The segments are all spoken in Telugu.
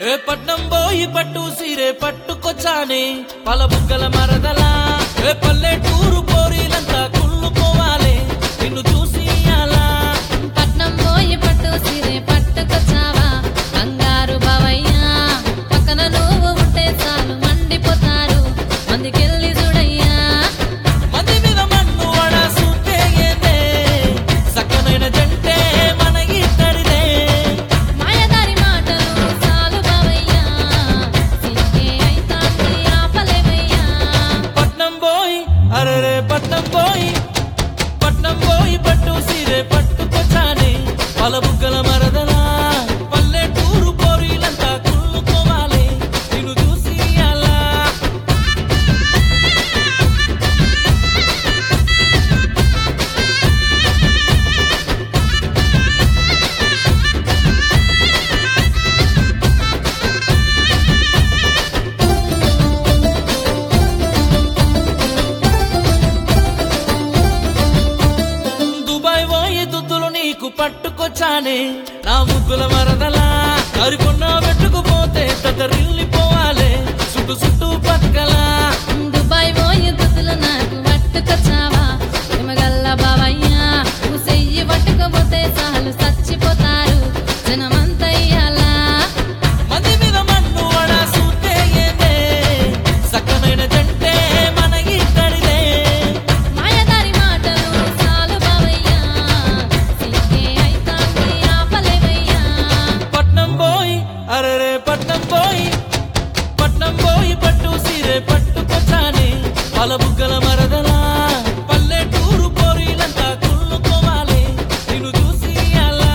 ఏ పట్నం పోయి పట్టు సీరే పట్టుకొచ్చానే పలబుగ్గల మరదలా ఏ పల్లెటూరు పోరీలంతా కుళ్ళుకోవాలి నిన్ను చూసి అలా పట్నం పోయి పట్టు సిరే పట్టుకొచ్చావా కంగారు బావయ్యా పక్కన నువ్వు ఉంటే చాలు మండిపోతారు మందికెళ్ళి చూడయ్యా మంది మీద మన్ను వడ సూటే ఏందే సక్కనైన జంటే మన ఇద్దరిదే మాయదారి మాటలు చాలు బావయ్యా సిక్కే అయితాంది ఆపలేవయ్యా పట్నం పోయి అరరే పట్నం పోయి పట్నం పోయి పట్టు సీరే పట్టుకొచ్చానే పలబుగ్గల మరదలా పల్లెటూరు పోరీలంతా కుళ్ళుకోవాలి నిన్ను చూసి అలా దుబాయ్ పోయి దుద్దులు నీకు పట్టుకొచ్చానే నా ముద్దుల మరదలా కరికొన్న పెట్టుకుపోతే తదరిల్లిపోవాలి చుట్టు చుట్టూ పక్కలా దుబాయ్ పోయి దుద్దులు నాకు పట్టుకొచ్చావా ప్రేమగల్ల బావయ్యా నువ్వు చెయ్యి పట్టుకోపోతే చాలు చచ్చిపోతారు జనమంతయ్యాలా మంది మీద మన్ను వడ సూతే ఏందే సక్కనైన జంటే మన ఇద్దరిదే మాయదారి మాటలు చాలు బావయ్యా సిక్కే అయితాంది ఆపలేవయ్యా పట్నం పోయి అరరే పట్నం పోయి పట్నం పోయి పట్టు సీరే పట్టుకొచ్చానే పలబుగ్గల మరదలా పల్లెటూరు పోరీలంతా కుళ్ళుకోవాలి నిన్ను చూసి అలా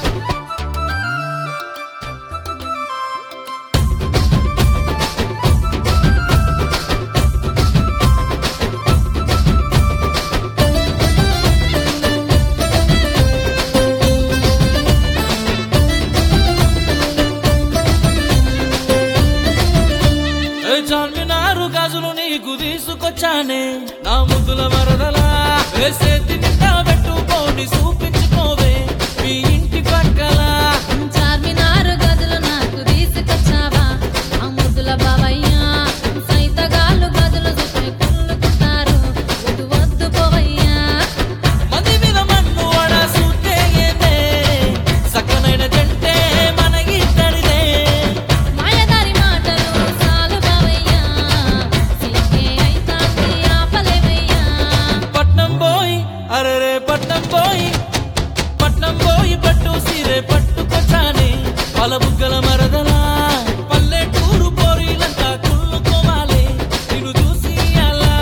ఏ చార్మినారు గాజులు నీకు తీసుకొచ్చానే నా ముద్దుల మరదలా ఏ చేతి నిండా పెట్టుకోని చూపించుకోవే మీ ఇంటి పక్కల చార్మినారు గదులు నాకు తీసుకొచ్చావా ఆ ముద్దుల బావయ్యా సైతగాళ్ళు గదులు చూపి కుళ్ళుకుంటారు వద్దు వద్దు పోవయ్యా మంది మీద మన్ను వడ సూటే ఏందే సక్కనైన జంటే మన ఇద్దరిదే మాయదారి మాటలు చాలు బావయ్యా సిక్కే అయితాంది ఆపలేవయ్యా పట్నం పోయి అరరే పట్నం పోయి పట్నం పోయి పట్టు సీరే పట్టుకొచ్చానే పలబుగ్గల మరదలా పల్లెటూరు పోరీలంతా కుళ్ళుకోవాలి నిన్ను చూసి అలా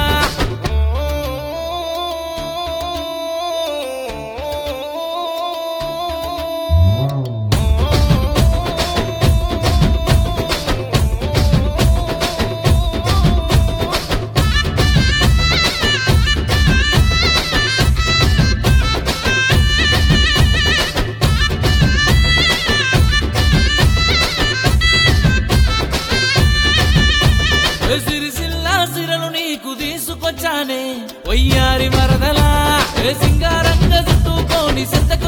ఏ సిరిసిల్లా సిరలు నీకు తీసుకొచ్చానే వయ్యారి మరదలా ఏ సింగారంగ చుట్టుకోని సంత